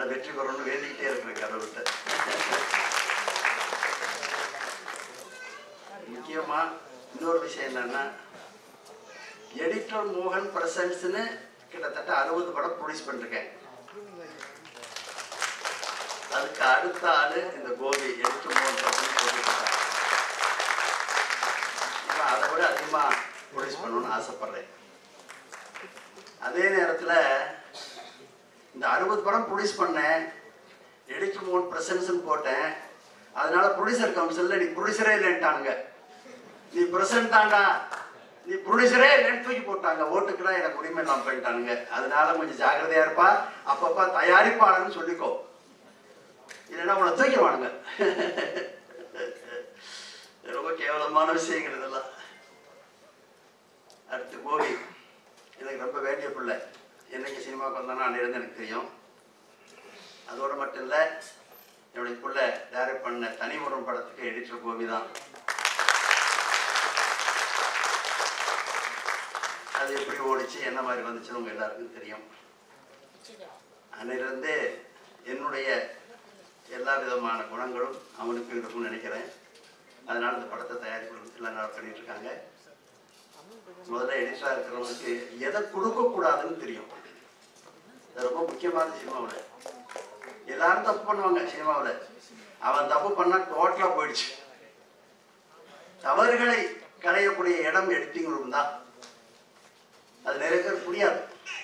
அது வெற்றி பெறணும்னு வேண்டிக்கிட்டே இருக்கிற கடவுள்கிட்ட முக்கியமா இன்னொரு விஷயம் என்னன்னா எடிட்டர் மோகன் பிரசன்ஸ்னு கிட்டத்தட்ட அறுபது படம் ப்ரொடியூஸ் பண்ணிருக்கேன் அதுக்கு அடுத்த ஆளு இந்த கோபி எடிட்டர் மோகன் பிரசன்ஸ் போட்டுருக்காங்க நான் அதை விட அதிகமாக ப்ரொடியூஸ் பண்ணணும்னு ஆசைப்படுறேன் அதே நேரத்தில் இந்த அறுபது படம் ப்ரொடியூஸ் பண்ணேன் எடிட்டர் மோகன் பிரசன்ஸ்னு போட்டேன் அதனால ப்ரொடியூசர் கவுன்சிலில் நீ ப்ரொடியூசரே இல்லைன்ட்டானுங்க நீ பிரசன்ட் தாண்டா நீ ப்ரொடியூசரே இல்லைன்னு தூக்கி போட்டாங்க ஓட்டுக்குலாம் எனக்கு உரிமை இல்லாமல் பண்ணிட்டானுங்க அதனால கொஞ்சம் ஜாக்கிரதையா இருப்பா அப்பப்போ தயாரிப்பாளர்னு சொல்லிக்கோ இல்லைன்னா உன்னை தூக்கிடுவானுங்க ரொம்ப கேவலமான விஷயங்கள் இதெல்லாம் அடுத்து கோபி எனக்கு ரொம்ப வேண்டிய பிள்ளை என்னைக்கு சினிமாவுக்கு வந்தானோ அன்னிலிருந்து எனக்கு தெரியும் அதோட மட்டும் இல்லை என்னுடைய பிள்ளை டைரக்ட் பண்ண தனிமுறம் படத்துக்கு எடிட்டர் கோபி தான் அது எப்படி ஓடிச்சு என்ன மாதிரி வந்துச்சுன்னு உங்க எல்லாருக்கும் தெரியும் அன்னிலிருந்தே என்னுடைய எல்லா விதமான குணங்களும் அவனுக்கு இருக்கும்னு நினைக்கிறேன் அதனால இந்த படத்தை தயாரிப்பு எல்லாம் நல்லா பண்ணிட்டு இருக்காங்க முதல்ல எடிட்டரா இருக்கிறவங்களுக்கு எதை கொடுக்கக்கூடாதுன்னு தெரியும் அது ரொம்ப முக்கியமான சினிமாவில் எல்லாரும் தப்பு பண்ணுவாங்க சினிமாவில் அவன் தப்பு பண்ணா டோட்டலா போயிடுச்சு தவறுகளை களையக்கூடிய இடம் எடிட்டிங் ரூம் தான் அது நிறைய பேர் புரியாது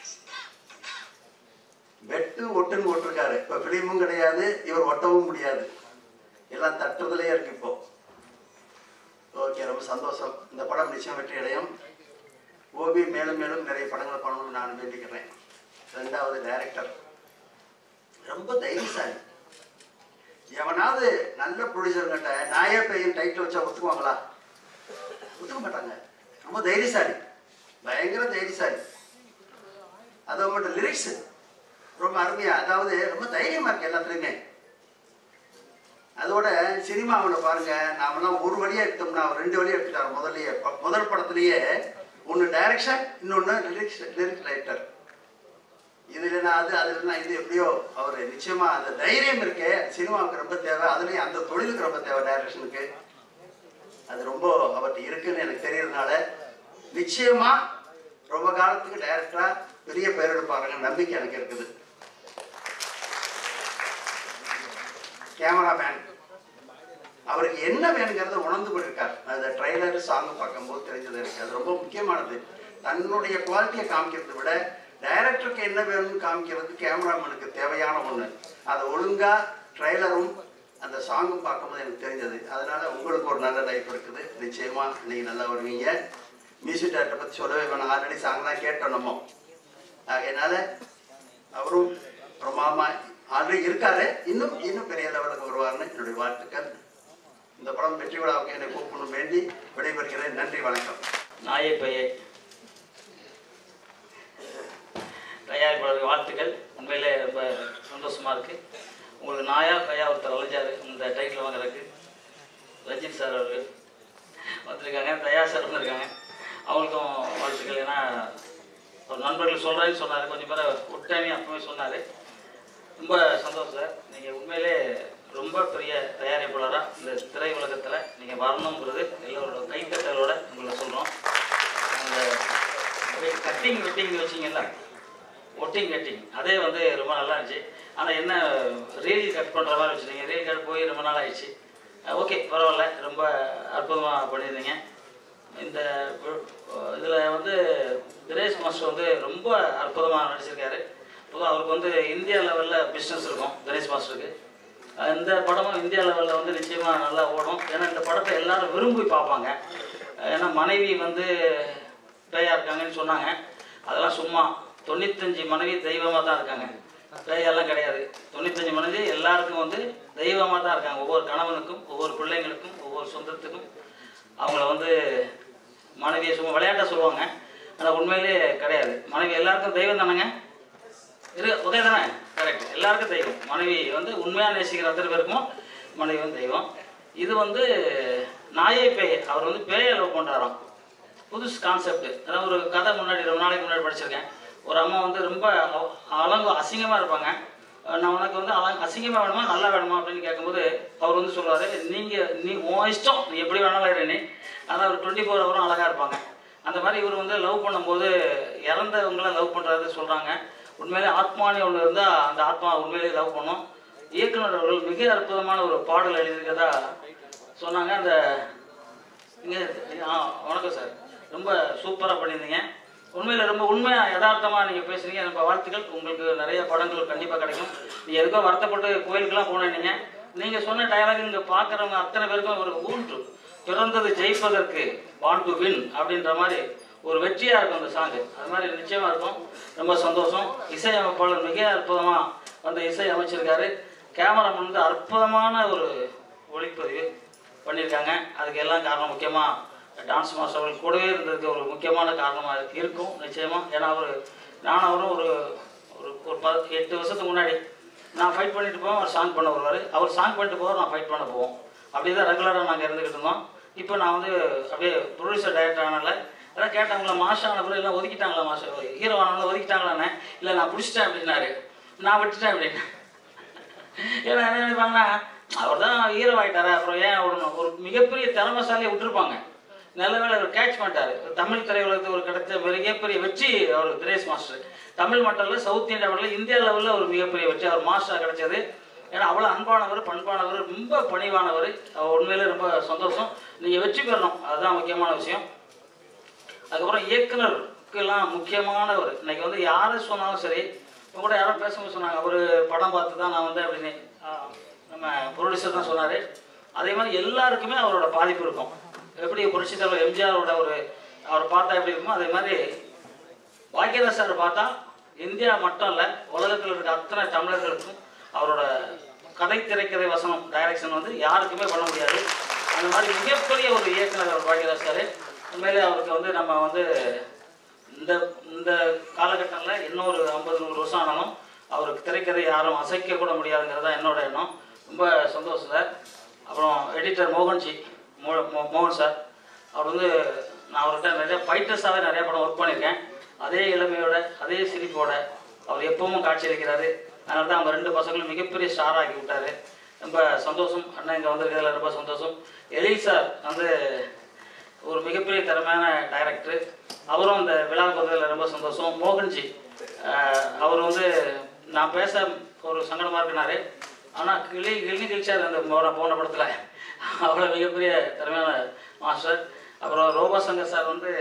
வெட்டு ஒட்டுன்னு போட்டிருக்காரு இப்ப பிலிமும் கிடையாது இவர் ஒட்டவும் முடியாது எல்லாம் தட்டுறதுலயே இருக்கு இப்போ ஓகே ரொம்ப சந்தோஷம் இந்த படம் நிச்சயம் வெற்றி அடையும் ஓபி மேலும் மேலும் நிறைய படங்களை பண்ணணும்னு நான் வேண்டிக்கிறேன் ரெண்டாவது டைரக்டர் ரொம்ப தைரியசாலி எவனாவது நல்ல ப்ரொடியூசர்கிட்ட நாயே பையன் டைட்டில் வச்சா ஒத்துக்குவாங்களா ஒத்துக்க மாட்டாங்க ரொம்ப தைரியசாலி பயங்கர தைரியசாலி அது மட்டும் லிரிக்ஸ் ரொம்ப அருமையா அதாவது ரொம்ப தைரியமா இருக்கு எல்லாத்துலயுமே அதோட சினிமாவில் பாருங்க நாமெல்லாம் ஒரு வழியா எடுத்தோம்னா அவர் ரெண்டு வழியா எடுத்துட்டார் முதல்லயே ப- முதல் படத்திலேயே ஒன்று டைரக்ஷன் இன்னொன்று லிரிக்ஸ் லிரிக்ஸ் ரைட்டர் இதுல நான் அது அதுல நான் இது எப்படியோ அவர் நிச்சயமா அந்த தைரியம் இருக்கே சினிமாவுக்கு ரொம்ப தேவை அதுலயும் அந்த தொழிலுக்கு ரொம்ப தேவை டைரக்ஷனுக்கு அது ரொம்ப அவர்கிட்ட இருக்குன்னு எனக்கு தெரியறதுனால நிச்சயமா ரொம்ப காலத்துக்கு டைரக்டரா பெரிய பெயர் எடுப்பாருங்க நம்பிக்கை எனக்கு இருக்குது கேமராமேன் அவருக்கு என்ன வேணுங்கிறத உணர்ந்து கொண்டிருக்கார் அந்த ட்ரைலர் சாங் பார்க்கும்போது தெரிஞ்சது எனக்கு அது ரொம்ப முக்கியமானது தன்னுடைய குவாலிட்டியை காமிக்கிறதை விட டைரக்டருக்கு என்ன வேணும்னு காமிக்கிறது கேமராமேனுக்கு தேவையான ஒண்ணு அதை ஒழுங்கா ட்ரைலரும் அந்த சாங்கும் பார்க்கும்போது எனக்கு தெரிஞ்சது அதனால உங்களுக்கு ஒரு நல்ல லைஃப் இருக்குது நிச்சயமா நீங்க நல்லா வருவீங்க மியூசிக் டேரக்டர் பத்தி சொல்லவே வேணாம் ஆல்ரெடி சாங்லாம் கேட்டோம் நம்ம ஆகையினால அவரும் பிரமாமா ஆல்ரெடி இருக்காரு இன்னும் இன்னும் பெரிய லெவலுக்கு வருவார்னு என்னுடைய வாழ்த்துக்கள் இந்த படம் வெற்றி விழாவுக்கு என்னை கூப்பிடணும் வேண்டி விடைபெறுகிறேன் நன்றி வணக்கம் நாயே பெயே தயாரிப்பாளருக்கு வாழ்த்துக்கள் உண்மையிலே ரொம்ப சந்தோஷமா இருக்கு உங்களுக்கு நாயா பையா ஒருத்தர் அழைஞ்சாரு இந்த டைட்டில் வாங்குறதுக்கு ரஞ்சித் சார் அவர்கள் வந்திருக்காங்க தயா சார் வந்திருக்காங்க அவங்களுக்கும் வாழ்த்துக்கள் ஏன்னா ஒரு நண்பர்கள் சொல்கிறேன்னு சொன்னார் கொஞ்சம் பேரை விட்டாமே அப்பவே சொன்னார் ரொம்ப சந்தோஷம் சார் நீங்கள் உண்மையிலே ரொம்ப பெரிய தயாரிப்பாளராக இந்த திரை உலகத்தில் நீங்கள் வரணுங்கிறது எல்லோரோட கைத்தட்டலோட உங்களை சொல்கிறோம் அந்த கட்டிங் வெட்டிங் வச்சிங்கல்ல ஒட்டிங் கட்டிங் அதே வந்து ரொம்ப நல்லா இருந்துச்சு ஆனால் என்ன ரீல் கட் பண்ணுற மாதிரி வச்சுருந்தீங்க ரீல் கட் போய் ரொம்ப நாள் ஆயிடுச்சு ஓகே பரவாயில்ல ரொம்ப அற்புதமாக பண்ணியிருந்தீங்க இந்த இதில் வந்து தினேஷ் மாஸ்டர் வந்து ரொம்ப அற்புதமாக நடிச்சிருக்காரு பொதுவாக அவருக்கு வந்து இந்தியா லெவலில் பிஸ்னஸ் இருக்கும் தினேஷ் மாஸ்டருக்கு அஹ் இந்த படமும் இந்தியா லெவலில் வந்து நிச்சயமாக நல்லா ஓடும் ஏன்னா இந்த படத்தை எல்லாரும் விரும்பி பார்ப்பாங்க அஹ் ஏன்னா மனைவி வந்து பேயா இருக்காங்கன்னு சொன்னாங்க அதெல்லாம் சும்மா தொண்ணூத்தஞ்சு மனைவி தெய்வமாக தான் இருக்காங்க பேயெல்லாம் கிடையாது தொண்ணூத்தஞ்சு மனைவி எல்லாருக்கும் வந்து தெய்வமாக தான் இருக்காங்க ஒவ்வொரு கணவனுக்கும் ஒவ்வொரு பிள்ளைங்களுக்கும் ஒவ்வொரு சொந்தத்துக்கும் அவங்கள வந்து மனைவியை சும்மா விளையாட்டா சொல்லுவாங்க ஆனால் உண்மையிலே கிடையாது மனைவி எல்லாருக்கும் தெய்வம் தானேங்க இரு ஓகே தானே கரெக்ட் எல்லாருக்கும் தெய்வம் மனைவி வந்து உண்மையாக நேசிக்கிற அத்தனை பேருக்கும் மனைவி வந்து தெய்வம் இது வந்து நாயை பேய் அவர் வந்து பேயை லவ் பண்ணுறாராம் புதுசு கான்செப்ட் அதாவது ஒரு கதை முன்னாடி ரொம்ப நாளைக்கு முன்னாடி படிச்சிருக்கேன் ஒரு அம்மா வந்து ரொம்ப அவ- அலங்கு அசிங்கமாக இருப்பாங்க அஹ் நான் உனக்கு வந்து அல- அசிங்கமா வேணுமா நல்லா வேணுமா அப்படின்னு கேட்கும்போது அவர் வந்து சொல்லுவாரு நீங்க நீ உன் இஷ்டம் நீ எப்படி வேணாலும் இரு நீ ஆனால் அவர் டுவெண்ட்டி ஃபோர் ஹவரும் அழகா இருப்பாங்க அந்த மாதிரி இவர் வந்து லவ் பண்ணும்போது இறந்தவங்கள லவ் பண்றது சொல்றாங்க உண்மையிலே ஆத்மானி ஒன்று இருந்தா அந்த ஆத்மா உண்மையிலேயே லவ் பண்ணும் இயக்குனர் அவர்கள் மிக அற்புதமான ஒரு பாடல் எழுதியிருக்கதா சொன்னாங்க அந்த இங்க ஆ வணக்கம் சார் ரொம்ப சூப்பராக பண்ணியிருந்தீங்க உண்மையில் ரொம்ப உண்மையாக யதார்த்தமாக நீங்கள் பேசுறீங்க நம்ம வாழ்த்துக்கள் உங்களுக்கு நிறைய படங்கள் கண்டிப்பாக கிடைக்கும் நீங்கள் எதுக்கோ வருத்தப்பட்டு கோயிலுக்கெல்லாம் போனீங்க நீங்கள் சொன்ன டயலாக் இங்கே பார்க்குறவங்க அத்தனை பேருக்கும் ஒரு ஊன்று பிறந்தது ஜெயிப்பதற்கு வாண்ட் டு வின் அப்படின்ற மாதிரி ஒரு வெற்றியாக இருக்கும் அந்த சாங்கு அது மாதிரி நிச்சயமாக இருக்கும் ரொம்ப சந்தோஷம் இசையமைப்பாளர் மிக அற்புதமாக வந்து இசை அமைச்சிருக்காரு கேமராமேன் வந்து அற்புதமான ஒரு ஒளிப்பதிவு பண்ணியிருக்காங்க அதுக்கு எல்லாம் காரணம் முக்கியமாக டான்ஸ் மாஸ்டர் அவர்கள் கூடவே இருந்ததுக்கு ஒரு முக்கியமான காரணமாக இருக்கும் நிச்சயமாக ஏன்னா அவர் நான் அவரும் ஒரு ஒரு ஒரு ப எட்டு வருஷத்துக்கு முன்னாடி நான் ஃபைட் பண்ணிட்டு போவேன் அவர் சாங் பண்ண வருவார் அவர் சாங் பண்ணிட்டு போவார் நான் ஃபைட் பண்ண போவோம் அப்படி தான் ரெகுலராக நாங்கள் இருந்துக்கிட்டு இருந்தோம் இப்போ நான் வந்து அப்படியே ப்ரொடியூசர் டைரக்டர் ஆனால அதான் கேட்டாங்களா மாஷம் ஆன பிறகு எல்லாம் ஒதுக்கிட்டாங்களா மாஷம் ஹீரோ ஆனாலும் ஒதுக்கிட்டாங்களாண்ணே இல்லை நான் பிடிச்சிட்டேன் அப்படின்னாரு நான் விட்டுட்டேன் அப்படின்னு ஏன்னா என்ன நினைப்பாங்கன்னா அவர் தான் ஹீரோ ஆகிட்டாரு அப்புறம் ஏன் விடணும் ஒரு மிகப்பெரிய திறமசாலியை விட்டுருப்பாங்க நல்ல வேளை அவர் கேட்ச் பண்ணிட்டாரு தமிழ் திரையுலகத்துக்கு ஒரு கிடைச்ச மிகப்பெரிய வெற்றி அவர் திரேஷ் மாஸ்டர் தமிழ் மட்டும் இல்லை சவுத் இந்தியா மட்டும் இல்லை இந்தியா லெவலில் ஒரு மிகப்பெரிய வெற்றி அவர் மாஸ்டர் கிடைச்சது ஏன்னா அவ்வளோ அன்பானவர் பண்பானவர் ரொம்ப பணிவானவர் அவர் உண்மையிலே ரொம்ப சந்தோஷம் நீங்கள் வெற்றி பெறணும் அதுதான் முக்கியமான விஷயம் அதுக்கப்புறம் இயக்குனருக்கெல்லாம் முக்கியமானவர் இன்னைக்கு வந்து யாரை சொன்னாலும் சரி இப்போ கூட யாரோ பேசும்போது சொன்னாங்க அவர் படம் பார்த்து தான் நான் வந்து அப்படின்னு ஆஹ், நம்ம ப்ரொடியூசர் தான் சொன்னார் அதே மாதிரி எல்லாருக்குமே அவரோட பாதிப்பு இருக்கும் எப்படி புரட்சி தலைவர் எம்ஜிஆரோட ஒரு அவர் பார்த்தா எப்படி இருக்குமோ அதே மாதிரி பாக்கியராஜ் சார் பார்த்தா இந்தியா மட்டும் இல்லை உலகத்தில் இருக்க அத்தனை தமிழர்களுக்கும் அவரோட கதை திரைக்கதை வசனம் டைரக்ஷன் வந்து யாருக்குமே பண்ண முடியாது அந்த மாதிரி மிகப்பெரிய ஒரு இயக்குனர் அவர் பாக்கியராஜ் சார் உண்மையிலே அவருக்கு வந்து நம்ம வந்து இந்த இந்த காலகட்டத்தில் இன்னொரு ஐம்பது நூறு வருஷம் ஆனாலும் அவருக்கு திரைக்கதை யாரும் அசைக்க கூட முடியாதுங்கிறது தான் என்னோட எண்ணம் ரொம்ப சந்தோஷம் சார் அப்புறம் எடிட்டர் மோகன்ஜி மோ மோ- மோகன் சார் அவர் வந்து நான் அவர்கிட்ட நிறைய ஃபைட்டர்ஸாகவே நிறைய படம் ஒர்க் பண்ணியிருக்கேன் அதே இளமையோட அதே சிரிப்போட அவர் எப்பவும் காட்சியளிக்கிறாரு அதனால தான் அவங்க ரெண்டு பசங்களும் மிகப்பெரிய ஸ்டார் ஆக்கி விட்டாரு ரொம்ப சந்தோஷம் அண்ணன் இங்கே வந்திருக்கிறதுல ரொம்ப சந்தோஷம் எழில் சார் வந்து ஒரு மிகப்பெரிய திறமையான டைரக்டர் அவரும் அந்த விழாவுக்கு வந்ததில் ரொம்ப சந்தோஷம் மோகன்ஜி ஆஹ் அவர் வந்து நான் பேச ஒரு சங்கடமாக இருக்குனாரு ஆனால் கிளி கிளி கிழிச்சார் அந்த போன போன படத்தில் அவ்வளோ மிகப்பெரிய திறமையான மாஸ்டர் அப்புறம் ரோபா சங்கர் சார் வந்து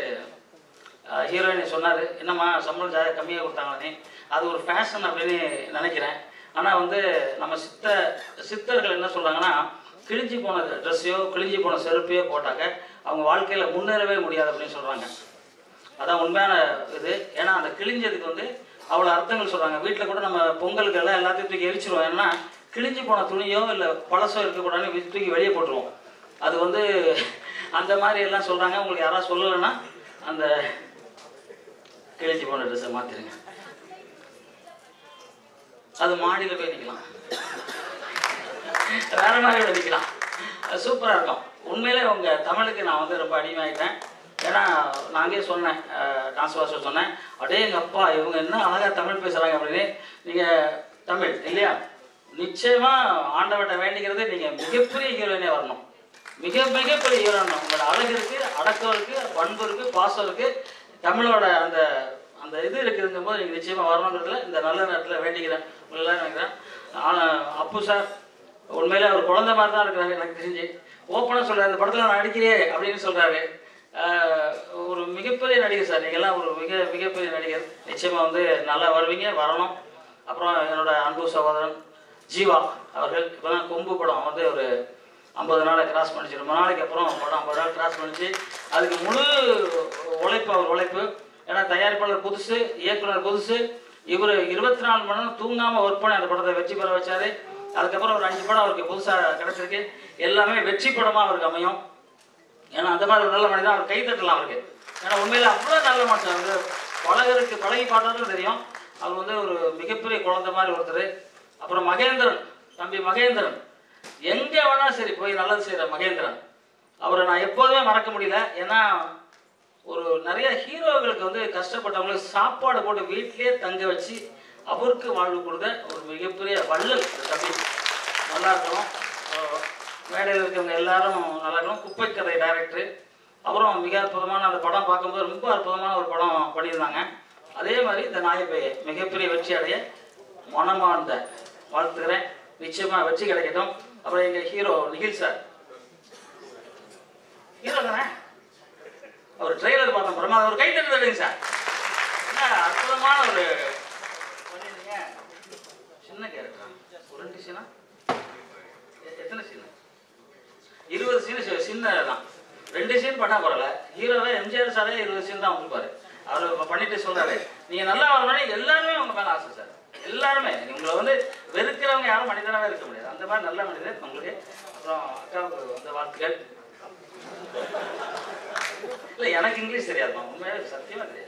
ஹீரோயினை சொன்னார் என்னம்மா சம்பளம் ஜா கம்மியாக கொடுத்தாங்களே அது ஒரு ஃபேஷன் அப்படின்னு நினைக்கிறேன் ஆனால் வந்து நம்ம சித்த சித்தர்கள் என்ன சொல்கிறாங்கன்னா கிழிஞ்சி போன ட்ரெஸ்ஸையோ கிழிஞ்சி போன செருப்பையோ போட்டாக்க அவங்க வாழ்க்கையில் முன்னேறவே முடியாது அப்படின்னு சொல்கிறாங்க அதான் உண்மையான இது ஏன்னா அந்த கிழிஞ்சதுக்கு வந்து அவ்வளோ அர்த்தங்கள் சொல்கிறாங்க வீட்டில் கூட நம்ம பொங்கலுக்கு எல்லாம் எல்லாத்தையும் தூக்கி எரிச்சிருவோம் ஏன்னா கிழிஞ்சு போன துணியோ இல்லை பழசோ இருக்கக்கூடாதுன்னு வி- தூக்கி வெளியே போட்டுருவோம் அது வந்து அந்த மாதிரி எல்லாம் சொல்கிறாங்க உங்களுக்கு யாராவது சொல்லலைன்னா அந்த கிழிஞ்சு போன ட்ரெஸ்ஸை மாற்றிருங்க அது மாடியில் போய் நிற்கலாம் வேற மாதிரி கூட நிற்கலாம் சூப்பராக இருக்கும் உண்மையிலே உங்கள் தமிழுக்கு நான் வந்து ரொம்ப அடிமையாயிட்டேன் ஏன்னா நான் அங்கேயே சொன்னேன் டான்ஸ் மாஸ்டர் சொன்னேன் அடே எங்கள் அப்பா இவங்க என்ன அழகாக தமிழ் பேசுகிறாங்க அப்படின்னு நீங்கள் தமிழ் இல்லையா நிச்சயமாக ஆண்டவட்ட வேண்டிக்கிறது நீங்கள் மிகப்பெரிய ஹீரோயினே வரணும் மிக மிகப்பெரிய ஹீரோயின் உங்களோட அழகு இருக்குது அடக்கம் இருக்குது பண்பு இருக்குது பாசம் இருக்குது தமிழோட அந்த அந்த இது இருக்குதுங்கும் போது நீங்கள் நிச்சயமாக வரணுங்கிறதுல இந்த நல்ல நேரத்தில் வேண்டிக்கிறேன் உங்களை நினைக்கிறேன் ஆனால் அப்பு சார் உண்மையிலே அவர் குழந்தை மாதிரி தான் இருக்கிறாரு எனக்கு தெரிஞ்சு ஓப்பனாக சொல்கிறார் இந்த படத்தில் நான் நடிக்கிறே அப்படின்னு சொல்கிறாரு ஒரு மிகப்பெரிய நடிகர் சார் நீங்கள்லாம் ஒரு மிக மிகப்பெரிய நடிகர் நிச்சயமாக வந்து நல்லா வருவீங்க வரணும் அப்புறம் என்னோட அன்பு சகோதரன் ஜீவா அவர்கள் இப்போ தான் கொம்பு படம் வந்து ஒரு ஐம்பது நாளை கிராஸ் பண்ணிச்சு ரொம்ப நாளைக்கு அப்புறம் படம் ஐம்பது நாள் கிராஸ் பண்ணிச்சு அதுக்கு முழு உழைப்பு அவர் உழைப்பு ஏன்னா தயாரிப்பாளர் புதுசு இயக்குனர் புதுசு இவர் இருபத்தி நாலு மணி நேரம் தூங்காமல் ஒர்க் பண்ணி அந்த படத்தை வெற்றி பெற வச்சாரு அதுக்கப்புறம் ஒரு அஞ்சு படம் அவருக்கு புதுசாக கிடைச்சிருக்கு எல்லாமே வெற்றி படமாக அவருக்கு அமையும் ஏன்னா அந்த மாதிரி ஒரு நல்ல மனிதன் அவர் கை தட்டலாம் அவருக்கு ஏன்னா உண்மையில அவ்வளோ நல்ல மனுஷன் வந்து பழகருக்கு பழகி பார்த்தாலும் தெரியும் அவர் வந்து ஒரு மிகப்பெரிய குழந்தை மாதிரி ஒருத்தர் அப்புறம் மகேந்திரன் தம்பி மகேந்திரன் எங்கே வேணா சரி போய் நல்லது செய்கிற மகேந்திரன் அவரை நான் எப்போதுமே மறக்க முடியல ஏன்னா ஒரு நிறைய ஹீரோகளுக்கு வந்து கஷ்டப்பட்டவங்களுக்கு சாப்பாடு போட்டு வீட்டிலேயே தங்க வச்சு அவருக்கு வாழ்வு கொடுத்த ஒரு மிகப்பெரிய வள்ளல் இந்த தம்பி நல்லா இருக்கணும் அஹ் மேடையில் இருக்கவங்க எல்லாரும் நல்லா இருக்கணும் குப்பைக்கதை டைரக்டர் அப்புறம் மிக அற்புதமான அந்த படம் பார்க்கும்போது ரொம்ப அற்புதமான ஒரு படம் பண்ணியிருந்தாங்க அதே மாதிரி இந்த நாயப்பையை மிகப்பெரிய வெற்றி அடைய மனமார்ந்த வாழ்த்துக்கிறேன் நிச்சயமா வெற்றி கிடைக்கட்டும் அப்புறம் எங்க ஹீரோ நிகில் சார் ஹீரோ தானே அவர் ட்ரெய்லர் பார்த்தோம் பிரமாதம் ஒரு கை தட்டு தட்டுங்க சார் என்ன அற்புதமான ஒரு பண்ணிருந்தீங்க சின்ன கேரக்டர் ஒரு ரெண்டு சீனா எ- எத்தனை சீனு இருபது சீன் சின்ன தான் ரெண்டு சீன் பண்ணா பரவாயில்ல ஹீரோவே எம்ஜிஆர் சாரே இருபது சீன் தான் வந்துருப்பாரு அவர் இப்ப பண்ணிட்டு சொல்றாரு நீங்க நல்லா வரணும் எல்லாருமே உங்க மேல ஆசை சார் எல்லாருமே உங்களை வந்து வெறுக்கிறவங்க யாரும் மனிதனாவே இருக்க முடியாது அந்த மாதிரி நல்ல மனிதர் உங்களுக்கு அப்புறம் அக்காவுக்கு வந்த வாழ்த்துக்கள் இல்ல எனக்கு இங்கிலீஷ் தெரியாதுமா உண்மையாவே சத்தியமா தெரியாது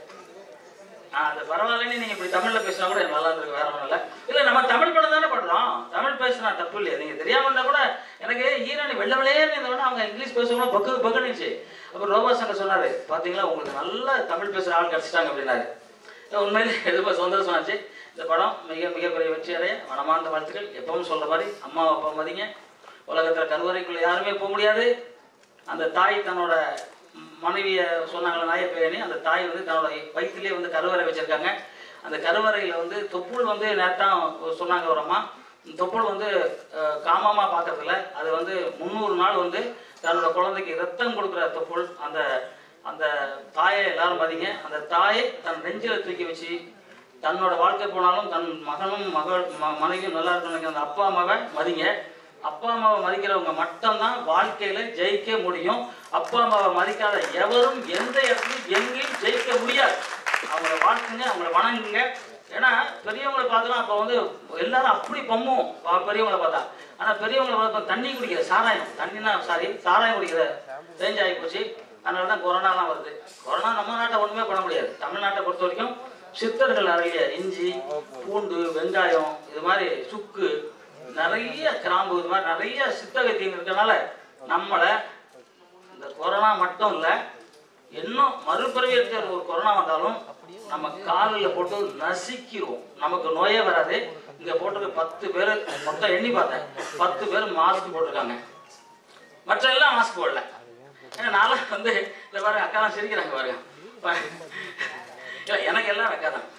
ஆ, அது பரவாயில்லன்னு நீங்க இப்படி தமிழ்ல பேசினா கூட எனக்கு நல்லா இருக்கு வேற ஒண்ணும் இல்ல இல்ல நம்ம தமிழ் படம் தானே பண்றோம் தமிழ் பேசினா தப்பு இல்லையா நீங்க தெரியாம இருந்தா கூட எனக்கு ஈரானி வெள்ள வெள்ளையன்னு இருந்தவொடனே அவங்க இங்கிலீஷ் பேசுறவங்க பக்கு பக்குனுச்சு அப்புறம் ரோபா சங்கர் சொன்னாரு பாத்தீங்களா உங்களுக்கு நல்ல தமிழ் பேசுற ஆள் கிடைச்சிட்டாங்க அப்படின்னாரு உண்மையிலே எதுவும் சந்தோஷம் ஆச்சு இந்த படம் மிக மிகப்பெரிய வெற்றி அடைய மனமார்ந்த வாழ்த்துக்கள் எப்பவும் சொல்ற மாதிரி அம்மா அப்பா மதிங்க உலகத்துல கருவறைக்குள்ள யாருமே போக முடியாது அந்த தாய் தன்னோட மனைவியை சொன்னாங்களே நாயப்பேணி அந்த தாய் வந்து தன்னோட வயிற்றிலே வந்து கருவறை வச்சிருக்காங்க அந்த கருவறையில் வந்து தொப்புள் வந்து நேத்தான் சொன்னாங்க ஒரு அம்மா இந்த தொப்புள் வந்து அஹ், காமமா பார்க்கறதில்ல அது வந்து முந்நூறு நாள் வந்து தன்னோட குழந்தைக்கு ரத்தம் கொடுக்குற தொப்புள் அந்த அந்த தாயை எல்லாரும் மதிங்க அந்த தாயை தன் நெஞ்சில தூக்கி வச்சு தன்னோட வாழ்க்கை போனாலும் தன் மகனும் மகள் ம- மனைவியும் நல்லா இருக்கணும் நினைக்கிற அந்த அப்பா அம்மாவை மதிங்க அப்பா அம்மாவை மதிக்கிறவங்க மட்டும்தான் வாழ்க்கையில ஜெயிக்க முடியும் அப்பா அம்மாவை மதிக்காத எவரும் எந்த இடத்துலையும் எங்கேயும் ஜெயிக்க முடியாது அவங்கள வாழ்த்துங்க அவங்கள வணங்குங்க ஏன்னா பெரியவங்களை பார்த்தோம்னா அப்போ வந்து எல்லாரும் அப்படி பொம்மும் பா- பெரியவங்களை பார்த்தா ஆனா பெரியவங்களை பார்த்தா தண்ணி குடிக்கிற சாராயம் தண்ணினா சாரி சாராயம் குடிக்கிற ரேஞ்ச் ஆகி போச்சு அதனால தான் கொரோனாலாம் வருது கொரோனா நம்ம நாட்டை ஒண்ணுமே பண்ண முடியாது தமிழ்நாட்டை பொறுத்த வரைக்கும் சித்தர்கள் நிறைய இஞ்சி பூண்டு வெங்காயம் இது மாதிரி சுக்கு நிறைய கிராம்பு இது மாதிரி நிறைய சித்த வைத்தியம் இருக்கனால நம்மளை இந்த கொரோனா மட்டும் இல்ல இன்னும் மறுபிறவி இருக்கிற ஒரு கொரோனா வந்தாலும் நம்ம காலில் போட்டு நசுக்கிடுவோம் நமக்கு நோயே வராது இங்க போட்டிருக்க பத்து பேர் மொத்தம் எண்ணி பார்த்தேன் பத்து பேர் மாஸ்க் போட்டிருக்காங்க மற்ற எல்லாம் மாஸ்க் போடல ஏன்னா நான்லாம் வந்து இந்த பாருங்க அக்காலாம் சிரிக்கிறாங்க பாருங்க பா- இல்ல எனக்கு எல்லாம் அக்கா தான்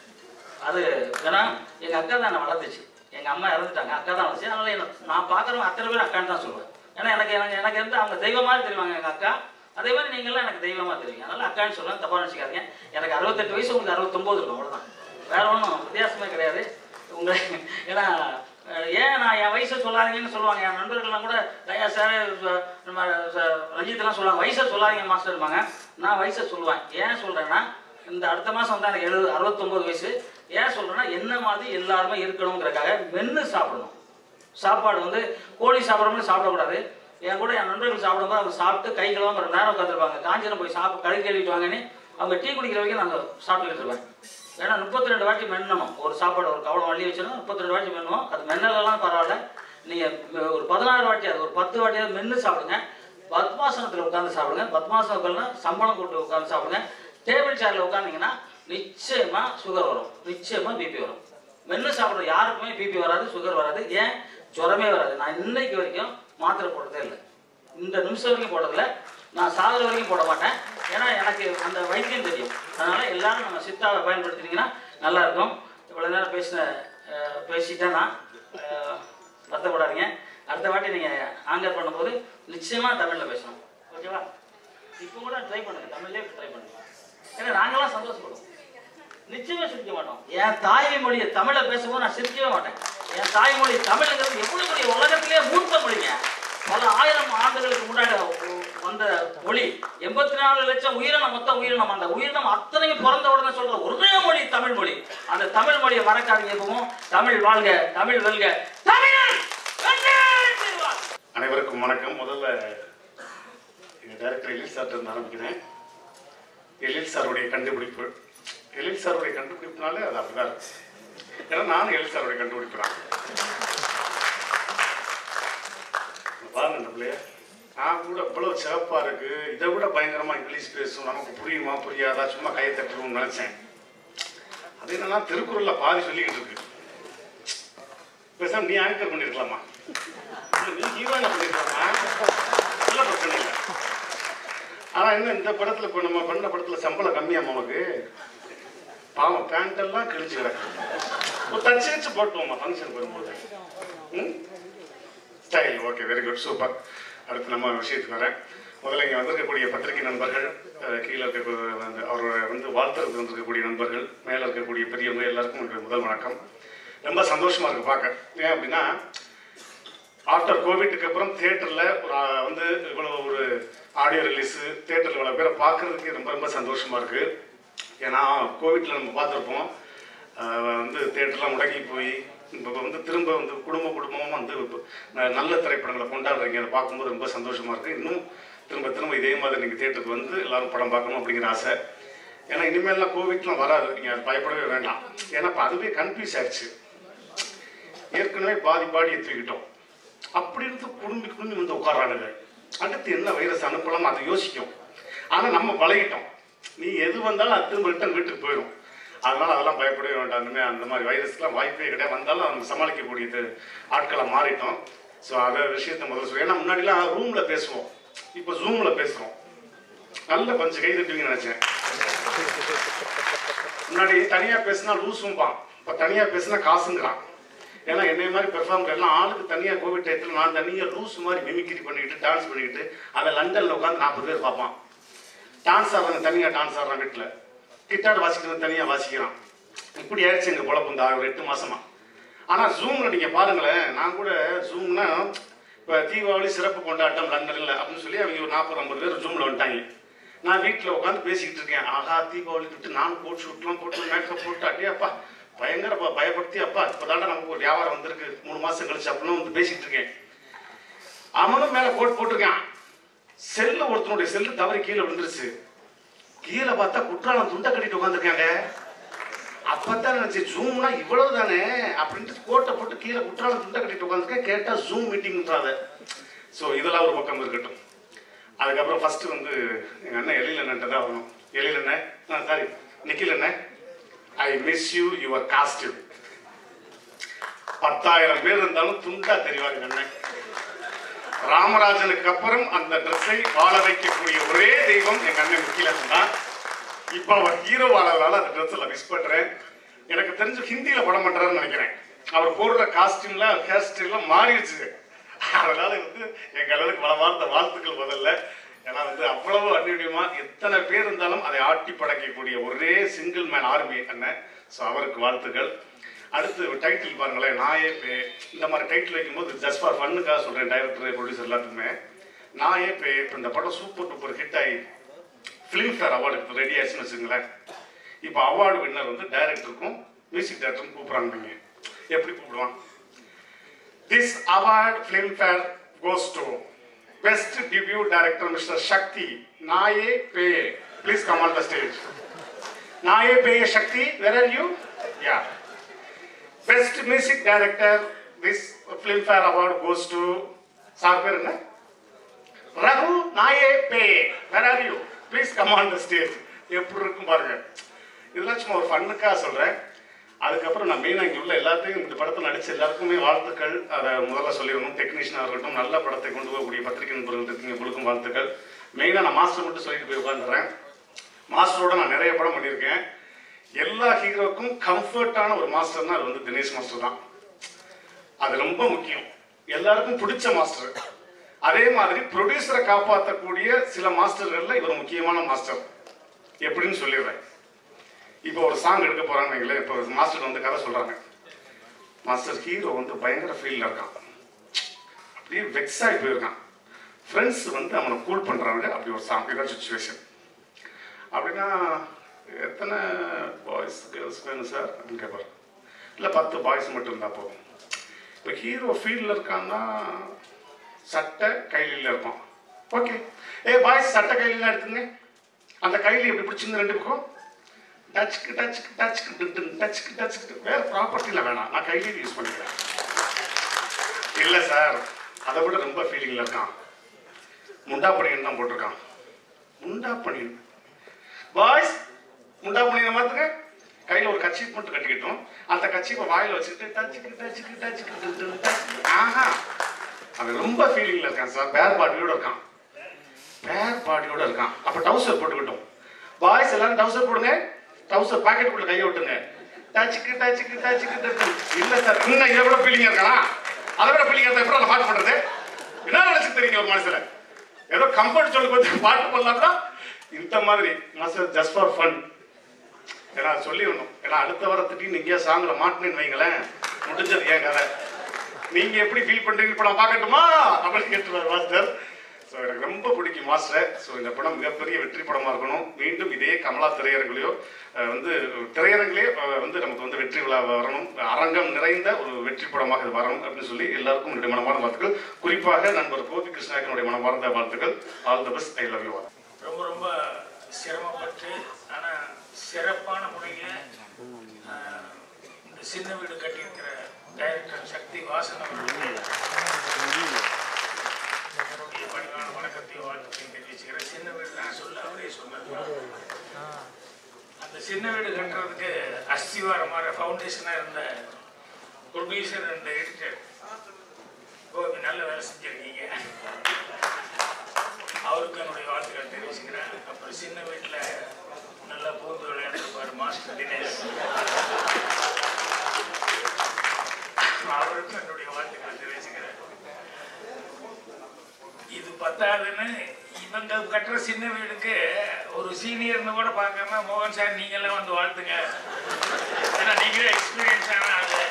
அது ஏன்னா எங்க அக்கா தான் என்னை வளர்த்துச்சு எங்க அம்மா இறந்துட்டாங்க அக்கா தான் வளர்த்துச்சு அதனால என்ன நான் பார்க்குறவங்க அத்தனை பேர் அக்கான்னு தான் சொல்லுவேன் ஏன்னா எனக்கு எனக்கு எனக்கு இருந்து அவங்க தெய்வம் மாதிரி தெரிவாங்க எங்க அக்கா அதே மாதிரி நீங்களாம் எனக்கு தெய்வமா தெரியுங்க அதனால அக்கான்னு சொல்லுவேன் தப்பா நினச்சிக்காதீங்க எனக்கு அறுபத்தெட்டு வயசு உங்களுக்கு அறுபத்தொம்போது இருக்கும் அவ்வளவுதான் வேற ஒன்றும் வித்தியாசமே கிடையாது உங்களை ஏன்னா அஹ், ஏன் நான் என் வயசை சொல்லாதீங்கன்னு சொல்லுவாங்க என் நண்பர்கள்லாம் கூட ஐயா சார் ச- நம்ம ச- ரஞ்சித்லாம் சொல்லுவாங்க வயசை சொல்லாதீங்க மாஸ்டர் இருப்பாங்க நான் வயசை சொல்லுவேன் ஏன் சொல்றேன்னா இந்த அடுத்த மாசம் வந்து எனக்கு எழுபது அறுபத்தொம்போது வயசு ஏன் சொல்றேன்னா என்ன மாதிரி எல்லாருமே இருக்கணுங்கிறக்காக மென்று சாப்பிடணும் சாப்பாடு வந்து கோழி சாப்பிட்ற மாதிரி சாப்பிடக்கூடாது என் கூட என் நண்பர்கள் சாப்பிடும்போது அவங்க சாப்பிட்டு கை கழுவாம ஒரு நேரம் உட்காந்துருப்பாங்க காஞ்சிரம் போய் சாப்பிட்டு கை கழுவிட்டு வாங்கன்னு அவங்க டீ குடிக்கிற வரைக்கும் நாங்கள் சாப்பிட்டுக்கிட்டு இருப்பேன் ஏன்னா முப்பத்தி ரெண்டு வாட்டி மென்னணும் ஒரு சாப்பாடு ஒரு கவலம் அள்ளி வச்சிருந்தோம் முப்பத்தி ரெண்டு வாட்டி மென்னுவோம் அது மென்னலாம் பரவாயில்ல நீங்கள் ஒரு பதினாறு வாட்டி அது ஒரு பத்து வாட்டியாவது மென்று சாப்பிடுங்க பத்மாசனத்தில் உட்காந்து சாப்பிடுங்க பத்மாசனம் உட்காந்து சம்பளம் போட்டு உட்காந்து சாப்பிடுங்க டேபிள் சேரில் உட்காந்தீங்கன்னா நிச்சயமா சுகர் வரும் நிச்சயமா பிபி வரும் மென்று சாப்பிட்ற யாருக்குமே பிபி வராது சுகர் வராது ஏன் ஜுரமே வராது நான் இன்னைக்கு வரைக்கும் மாத்திரை போட்டதே இல்லை இந்த நிமிஷம் வரைக்கும் போட்டதில்ல நான் சாகுற வரைக்கும் போட மாட்டேன் ஏன்னா எனக்கு அந்த வைத்தியம் தெரியும் அதனால எல்லாரும் நம்ம சித்தாவை பயன்படுத்தினீங்கன்னா நல்லா இருக்கும் இவ்வளோ நேரம் பேசின அஹ், பேசிட்டேன் நான் அஹ், வருத்தப்படாதீங்க அடுத்த வாட்டி நீங்கள் ஆங்கர் பண்ணும்போது நிச்சயமாக தமிழில் பேசணும் ஓகேவா இப்போ கூட ட்ரை பண்ணுங்க தமிழ்லேயே ட்ரை பண்ணுங்க ஏன்னா நாங்களாம் சந்தோஷப்படுவோம் நிச்சயமா சிரிக்க மாட்டோம் என் தாய்மொழியை தமிழை பேசும்போது நான் சிரிக்கவே மாட்டேன் என் தாய்மொழி தமிழுங்கிறது எவ்வளவு பெரிய உலகத்திலேயே மூத்த மொழிங்க பல ஆயிரம் ஆண்டுகளுக்கு முன்னாடி வந்த மொழி எண்பத்தி நாலு லட்சம் உயிரினம் மொத்தம் உயிரினம் அந்த உயிரினம் அத்தனையும் பிறந்த உடனே சொல்ற ஒரே மொழி தமிழ் மொழி அந்த தமிழ் மொழியை மறக்காதீங்க எப்பவும் தமிழ் வாழ்க தமிழ் வெல்க தமிழன் வென்றே தீர்வார். அனைவருக்கும் வணக்கம் முதல்ல எங்கள் டைரக்டர் எழில் சார்ட்ட இருந்து ஆரம்பிக்கிறேன் எழில் சாருடைய கண்டுபிடிப்பு எழில் சாருடைய கண்டுபிடிப்புனாலே அது அப்படிதான் இருக்கும் ஏன்னா நானும் எழில் சாருடைய கண்டுபிடிப்பு தான் இங்க பாருங்க இந்த பிள்ளைய நான் கூட இவ்வளவு சிறப்பா இருக்கு இதை விட பயங்கரமா இங்கிலீஷ் பேசும் நமக்கு புரியுமா புரியாதா சும்மா கையை தட்டுருவோம்னு நினைச்சேன் அது என்னன்னா திருக்குறள்ல பாதி சொல்லிக்கிட்டு இருக்கு பேசாம நீ ஆங்கர் பண்ணிருக்கலாமா இல்ல, நீ ஹீரோயினா பண்ணிருக்கலாமா நல்ல பிரச்சனை இல்லை ஆனா என்ன இந்த படத்துல இப்போ நம்ம பண்ண படத்துல சம்பளம் கம்மியாமா உனக்கு பாவம் பேண்ட் எல்லாம் கிழிச்சு கிடக்கு ஒரு தச்சு வச்சு போட்டுவோமா ஃபங்க்ஷன் வரும்போது ம் style okay very good super அடுத்து நம்ம விஷயத்துக்கு வரேன் முதல்ல இங்கே வந்திருக்கக்கூடிய பத்திரிகை நண்பர்கள் அஹ், கீழே இருக்க வந்து அவரோட வந்து வாழ்த்துறதுக்கு வந்திருக்கக்கூடிய நண்பர்கள் மேலே இருக்கக்கூடிய பெரியவங்க எல்லாருக்கும் என்னுடைய முதல் வணக்கம் ரொம்ப சந்தோஷமா இருக்கு பார்க்க ஏன் அப்படின்னா ஆஃப்டர் கோவிட்டுக்கு அப்புறம் தியேட்டரில் ஒரு ஆ, வந்து இவ்வளவு ஒரு ஆடியோ ரிலீஸு தியேட்டரில் இவ்வளோ பேரை பார்க்கறதுக்கு ரொம்ப ரொம்ப சந்தோஷமா இருக்கு ஏன்னா கோவிட்ல நம்ம பார்த்துருப்போம் வந்து தியேட்டர்லாம் முடங்கி போய் இப்போ வந்து திரும்ப வந்து குடும்ப குடும்பமும் வந்து இப்ப ந- நல்ல திரைப்படங்களை கொண்டாடுறீங்க அதை பார்க்கும்போது ரொம்ப சந்தோஷமா இருக்கு இன்னும் திரும்ப திரும்ப இதே மாதிரி நீங்கள் தியேட்டருக்கு வந்து எல்லாரும் படம் பார்க்கணும் அப்படிங்கிற ஆசை ஏன்னா இனிமேல்லாம் கோவிட்லாம் வராது நீங்கள் அது பயப்படவே வேண்டாம் ஏன்னா இப்போ அதுவே கன்ஃபியூஸ் ஆயிடுச்சு ஏற்கனவே பாதி பாடியை தூக்கிட்டோம் அப்படி இருந்து குடும்பி குடும்பி வந்து உட்காரானுங்க அடுத்து என்ன வைரஸ் அனுப்பலாம் அதை யோசிக்கும் ஆனால் நம்ம பழகிட்டோம் நீ எது வந்தாலும் அது திரும்ப ரிட்டன் வீட்டுக்கு போயிடும் அதனால அதெல்லாம் பயப்படவே வேண்டாம் இனிமே அந்த மாதிரி வைரஸ்க்குலாம் வாய்ப்பே கிடையாது வந்தாலும் நம்ம சமாளிக்கக்கூடியது ஆட்களை மாறிட்டோம் ஸோ அதை விஷயத்தை முதல்ல சொல்லி ஏன்னா முன்னாடிலாம் ரூமில் பேசுவோம் இப்போ ஜூமில் பேசுகிறோம் நல்ல கொஞ்சம் கை தட்டுவீங்கன்னு நினச்சேன் முன்னாடி தனியா பேசினா லூசும்பான் இப்ப தனியா பேசினா காசுங்கிறான் ஏன்னா என்னை மாதிரி பெர்ஃபார்மர் எல்லாம் ஆளுக்கு தனியா கோவிட் டயத்தில் நான் தனியா லூஸ் மாதிரி மிமிக்ரி பண்ணிக்கிட்டு டான்ஸ் பண்ணிக்கிட்டு அதை லண்டன்ல உட்காந்து நாற்பது பேர் பார்ப்பான் டான்ஸ் ஆடுறவங்க தனியா டான்ஸ் ஆடுறான் வீட்டுல கிட்டார் வாசிக்கிறவங்க தனியா வாசிக்கிறான் இப்படி ஆயிடுச்சு எங்க பொழப்பு இந்த ஒரு எட்டு மாசமா ஆனா ஜூம்ல நீங்க பாருங்களேன் நான் கூட ஜூம்னா இப்ப தீபாவளி சிறப்பு கொண்டாட்டம் லண்டன்ல அப்படின்னு சொல்லி அவங்க ஒரு நாற்பது ஐம்பது பேர் ஜூம்ல வந்துட்டாங்க நான் வீட்டில் உட்காந்து பேசிக்கிட்டு இருக்கேன் ஆஹா தீபாவளி விட்டு நானும் கோட் ஷூட்லாம் போட்டு மேக்கப் போட்டு அப்படியே அப்பா பயங்கர ப- பயப்படுத்தி அப்பா இப்போதாண்டா நமக்கு ஒரு வியாபாரம் வந்திருக்கு மூணு மாசம் கழிச்சு அப்படின்னு வந்து பேசிக்கிட்டு இருக்கேன் அவனும் மேல கோட் போட்டிருக்கான் செல்லு ஒருத்தனுடைய செல்லு தவறி கீழே விழுந்துருச்சு கீழே பார்த்தா குற்றாலம் துண்டை கட்டிட்டு உட்காந்துருக்காங்க அப்பதான் நினைச்சு ஜூம்னா இவ்வளவு தானே அப்படின்ட்டு கோட்டை போட்டு கீழே குற்றாலம் துண்டை கட்டிட்டு உட்காந்துருக்கேன் கேட்டா ஜூம் மீட்டிங்ன்றாத ஸோ இதெல்லாம் ஒரு பக்கம் இருக்கட்டும் அதுக்கப்புறம் ஃபர்ஸ்ட் வந்து எங்க அண்ணன் எழில் அண்ணன் தான் வரணும் எழில் அண்ணன் சாரி நிக்கில் அண்ணன் I miss you your costume பத்தாயிரம் பேர் இருந்தாலும் துண்டா தெரிவார் எங்க அண்ணன் ராமராஜனுக்கு அப்புறம் அந்த ட்ரெஸ்ஸை வாழ வைக்கக்கூடிய ஒரே தெய்வம் எங்க அண்ணன் நிக்கிலன் தான் இப்போ அவர் ஹீரோ ஆனதுனால அந்த ட்ரெஸ்ஸில் மிஸ் பண்றேன் எனக்கு தெரிஞ்சு ஹிந்தியில படம் பண்றாருன்னு நினைக்கிறேன் அவர் போடுற காஸ்டியூம்ல ஹேர் ஸ்டைல்லாம் மாறிடுச்சு அதனால வந்து எங்க அளவுக்கு மனமார்ந்த வாழ்த்துக்கள் முதல்ல ஏன்னா வந்து அவ்வளவு அந்யுன்யமா எத்தனை பேர் இருந்தாலும் அதை ஆட்டி படைக்கக்கூடிய ஒரே சிங்கிள் மேன் ஆர்மி அண்ணன் ஸோ அவருக்கு வாழ்த்துக்கள் அடுத்து டைட்டில் பாருங்களேன் நாயே பே இந்த மாதிரி டைட்டில் வைக்கும்போது ஜஸ்ட் ஃபார் ஃபன்னுக்காக சொல்றேன் டைரக்டர் ப்ரொடியூசர் எல்லாத்துக்குமே நாயே பே இப்போ இந்த படம் சூப்பர் டூப்பர் ஹிட் ஆகி ஃபிலிம்ஃபேர் அவார்டு ரெடி ஆச்சுன்னு வச்சுங்களேன் இப்போ அவார்டு வின்னர் வந்து டைரக்டருக்கும் மியூசிக் டைரக்டருக்கும் கூப்பிட்றாங்க நீங்க எப்படி கூப்பிடுவான் this award Filmfare goes to best debut director mister Sakthi நாயே பே please come on the stage நாயே பே சக்தி வேர் ஆர் யூ யா best music director this Filmfare award goes to sir பேர் என்ன ரகு நாயே பே where are you please come on the stage எப்படி இருக்கும் பாருங்க இதெல்லாம் சும்மா ஒரு ஃபன்னுக்காக சொல்றேன் அதுக்கப்புறம் நான் மெயினாக இங்கே உள்ள எல்லாத்தையும் இந்த படத்தில் நடிச்ச எல்லாருக்குமே வாழ்த்துக்கள் அதை முதல்ல சொல்லிடணும் டெக்னீஷியனாக இருக்கட்டும் நல்ல படத்தை கொண்டு போகக்கூடிய பத்திரிகை நண்பர்கள் இருக்கீங்க உங்களுக்கும் வாழ்த்துக்கள் மெயினாக நான் மாஸ்டர் மட்டும் சொல்லிட்டு போய் உட்காந்துறேன் மாஸ்டரோட நான் நிறைய படம் பண்ணியிருக்கேன் எல்லா ஹீரோக்கும் கம்ஃபர்ட்டான ஒரு மாஸ்டர்னா அது வந்து தினேஷ் மாஸ்டர் தான் அது ரொம்ப முக்கியம் எல்லாருக்கும் பிடிச்ச மாஸ்டர் அதே மாதிரி ப்ரொடியூசரை காப்பாற்றக்கூடிய சில மாஸ்டர்கள்ல இவர் முக்கியமான மாஸ்டர் எப்படின்னு சொல்லிடுறேன் இப்போ ஒரு சாங் எடுக்க போறாங்க வைங்களேன் இப்போ மாஸ்டர் வந்து கதை சொல்றாங்க மாஸ்டர் ஹீரோ வந்து பயங்கர ஃபீல்ல இருக்கான் அப்படியே வெக்ஸ் ஆகி போயிருக்கான் ஃப்ரெண்ட்ஸ் வந்து அவனை கூல் பண்றாங்க அப்படி ஒரு சாங் இதான் சுச்சுவேஷன் அப்படின்னா எத்தனை பாய்ஸ் கேர்ள்ஸ் வேணும் சார் அப்படின்னு கேட்பாரு இல்லை பத்து பாய்ஸ் மட்டும் இருந்தால் போதும் இப்போ ஹீரோ ஃபீல்டில் இருக்கான்னா சட்டை கைலியில் இருப்பான் ஓகே ஏ பாய்ஸ் சட்டை கைலிலாம் எடுத்துங்க அந்த கையில் எப்படி பிடிச்சிங்க ரெண்டு பக்கம் டச்சுக்கு டச்சுக்கு டச்சுக்கு டின் டச்சுக்கு டச்சுக்கு வேற ப்ராப்பர்ட்டியில் வேணாம் நான் கையில் யூஸ் பண்ணிக்கிறேன் இல்லை சார் அதை விட ரொம்ப ஃபீலிங்கில் இருக்கான் முண்டா பணியன் தான் போட்டிருக்கான் முண்டா பணியன் பாய்ஸ் முண்டா பணியனை மாத்துங்க கையில் ஒரு கச்சிப் மட்டும் கட்டிக்கிட்டோம் அந்த கச்சிப்பை வாயில் வச்சுக்கிட்டு டச்சுக்கு டச்சுக்கு டச்சுக்கு டச்சுக்கு ஆஹா அவன் ரொம்ப ஃபீலிங்கில் இருக்கான் சார் பேர் பாடியோட இருக்கான் பேர் பாடியோட இருக்கான் அப்போ டவுசர் போட்டுக்கிட்டோம் பாய்ஸ் எல்லாரும் டவுசர் போடுங்க டவுசர் பாக்கெட்டுக்குள்ள கையை விட்டுங்க டச்சுக்கு டச்சுக்கு டச்சுக்கு டச்சு இல்லை சார் இன்னும் இதை விட ஃபீலிங் இருக்கலாம் அதை விட ஃபீலிங் இருந்தால் எப்படி நான் பாட்டு பண்ணுறது என்ன நினச்சி தெரியுங்க ஒரு மனசில் ஏதோ கம்ஃபர்ட் சொல்லி பார்த்து பாட்டு பண்ணலாம்னா இந்த மாதிரி மாஸ்டர் ஜஸ்ட் ஃபார் ஃபன் ஏன்னா சொல்லிடணும் ஏன்னா அடுத்த வார திடீர்னு எங்கேயா சாங்கில் மாட்டினேன்னு வைங்களேன் முடிஞ்சது ஏன் கதை நீங்க எப்படி ஃபீல் பண்றீங்க இப்போ நான் பார்க்கட்டுமா அப்படின்னு கேட்டுருவார் மாஸ்டர் ஸோ எனக்கு ரொம்ப பிடிக்கும் மாஸ்டர் ஸோ இந்த படம் மிகப்பெரிய வெற்றி படமா இருக்கணும் மீண்டும் இதே கமலா திரையரங்குலையோ அஹ், வந்து திரையரங்கிலே அஹ், வந்து நமக்கு வந்து வெற்றி விழா வரணும் அரங்கம் நிறைந்த ஒரு வெற்றி படமாக இது வரணும் அப்படின்னு சொல்லி எல்லாருக்கும் என்னுடைய மனமார்ந்த வாழ்த்துக்கள் குறிப்பாக நண்பர் கோபி கிருஷ்ணாக்கனுடைய மனமார்ந்த வாழ்த்துக்கள் all the best I love you all ரொம்ப ரொம்ப சிரமப்பட்டு ஆனால் சிறப்பான முறையில் இந்த சின்ன வீடு கட்டியிருக்கிற டைரக்டர் சக்தி வாசன் அவர்களுக்கு என்னுடைய பணிவான வணக்கத்தையும் வாழ்த்துக்கையும் தெரிவிச்சுக்கிறேன் சின்ன வீடு நான் சொல்ல அவரே சொன்னது அந்த சின்ன வீடு கட்டுறதுக்கு அஸ்திவாரமாக ஃபவுண்டேஷனாக இருந்த ப்ரொடியூசர் அண்ட் எடிட்டர் கோபி நல்ல வேலை செஞ்சுருக்கீங்க அவருக்கு என்னுடைய வாழ்த்துக்கள் தெரிவிச்சுக்கிறேன் அப்புறம் சின்ன வீட்டில் நல்லா பூந்து விளையாண்டுருப்பார் மாஸ்டர் தினேஷ் அவருக்கும் என்னுடைய வாழ்த்துக்கள் தெரிவிச்சுக்கிறேன் இது பத்தாதுன்னு இவங்க கட்டுற சின்ன வீடுக்கு ஒரு சீனியர்னு கூட பார்க்காம மோகன் சார் நீங்கெல்லாம் வந்து வாழ்த்துங்க ஏன்னா நீங்களே எக்ஸ்பீரியன்ஸ் ஆன ஆளு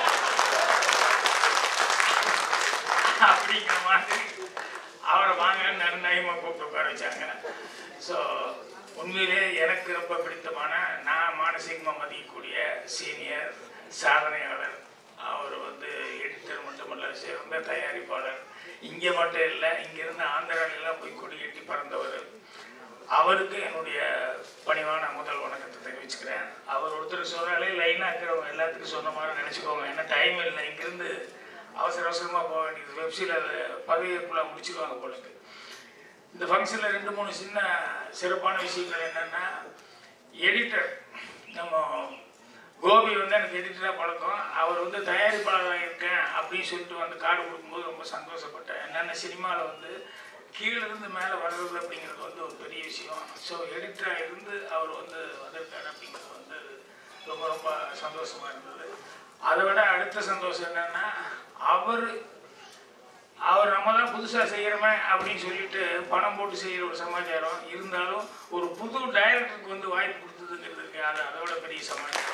அப்படிங்கிற மாதிரி அவரை வாங்க நடுநாயகமாக கூப்பிட்டு உட்கார வச்சாங்க ஸோ உண்மையிலே எனக்கு ரொம்ப பிடித்தமான நான் மானசீகமாக மதிக்கக்கூடிய சீனியர் சாதனையாளர் அவர் வந்து எடிட்டர் மட்டுமல்ல சிறந்த தயாரிப்பாளர் இங்கே மட்டும் இல்லை இங்கிருந்து ஆந்திராவிலாம் போய் கொடி கட்டி பறந்தவர் அவருக்கு என்னுடைய பணிவான முதல் வணக்கத்தை தெரிவிச்சுக்கிறேன் அவர் ஒருத்தர் சொன்னாலே லைனாக இருக்கிறவங்க எல்லாத்துக்கும் சொன்ன மாதிரி நினச்சிக்கோங்க ஏன்னா டைம் இல்லை இங்கிருந்து அவசர அவசரமாக போக வேண்டியது வெப்சைட்டில் அது பதவியேற்புல முடிச்சிருவாங்க போல இருக்கு. இந்த ஃபங்க்ஷனில் ரெண்டு மூணு சின்ன சிறப்பான விஷயங்கள் என்னென்னா எடிட்டர் நம்ம கோபி வந்து எனக்கு எடிட்டராக பழக்கம் அவர் வந்து தயாரிப்பாளராக இருக்கேன் அப்படின்னு சொல்லிட்டு வந்து கார்டு கொடுக்கும்போது ரொம்ப சந்தோஷப்பட்டேன் என்னென்ன சினிமாவில் வந்து கீழே இருந்து மேலே வர்றது அப்படிங்கிறது வந்து ஒரு பெரிய விஷயம் ஸோ எடிட்டராக இருந்து அவர் வந்து வந்திருக்காரு அப்படிங்கிறது வந்து ரொம்ப ரொம்ப சந்தோஷமாக இருந்தது அதை விட அடுத்த சந்தோஷம் என்னன்னா அவர் அவர் நம்ம தான் புதுசாக செய்கிறோமே அப்படின்னு சொல்லிட்டு பணம் போட்டு செய்கிற ஒரு சமாச்சாரம் இருந்தாலும் ஒரு புது டைரக்டருக்கு வந்து வாய்ப்பு கொடுத்ததுங்கிறது இருக்கு அது அதை விட பெரிய சமாச்சாரம்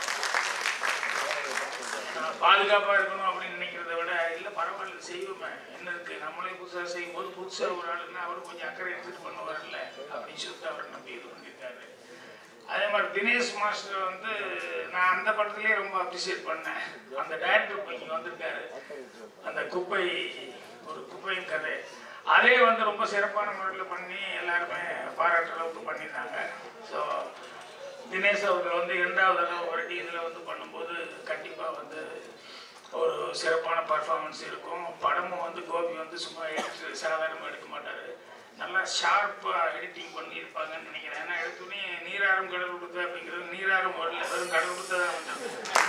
பாதுகாப்பாக இருக்கணும் அப்படின்னு நினைக்கிறத விட இல்லை பரவாயில்ல செய்வோமே என்ன இருக்கு நம்மளே புதுசாக செய்யும்போது புதுசாக ஒரு ஆளுன்னா அவர் கொஞ்சம் அக்கறை எடுத்துகிட்டு பண்ணுவார்ல அப்படின்னு சொல்லிட்டு அவர் நம்பி இது பண்ணியிருக்காரு அதே மாதிரி தினேஷ் மாஸ்டர் வந்து நான் அந்த படத்துலேயே ரொம்ப அப்ரிசியேட் பண்ணேன் அந்த டைரக்டர் இப்போ இங்கே வந்திருக்காரு அந்த குப்பை ஒரு குப்பையின் கதை அதே வந்து ரொம்ப சிறப்பான முறையில் பண்ணி எல்லாருமே பாராட்டுற அளவுக்கு பண்ணியிருந்தாங்க ஸோ தினேஷ் அவர்கள் வந்து இரண்டாவது தடவை ஒரு இதில் வந்து பண்ணும்போது கண்டிப்பாக வந்து ஒரு சிறப்பான பர்ஃபார்மன்ஸ் இருக்கும் படமும் வந்து கோபி வந்து சும்மா எடுத்து சாதாரணமாக எடுக்க மாட்டார் நல்லா ஷார்ப்பாக எடிட்டிங் பண்ணியிருப்பாங்கன்னு நினைக்கிறேன் ஏன்னா எடுத்தோடனே நீராறும் கடல் கொடுத்த அப்படிங்கிறது நீராறும் வரல வெறும் கடல் கொடுத்த தான் வந்து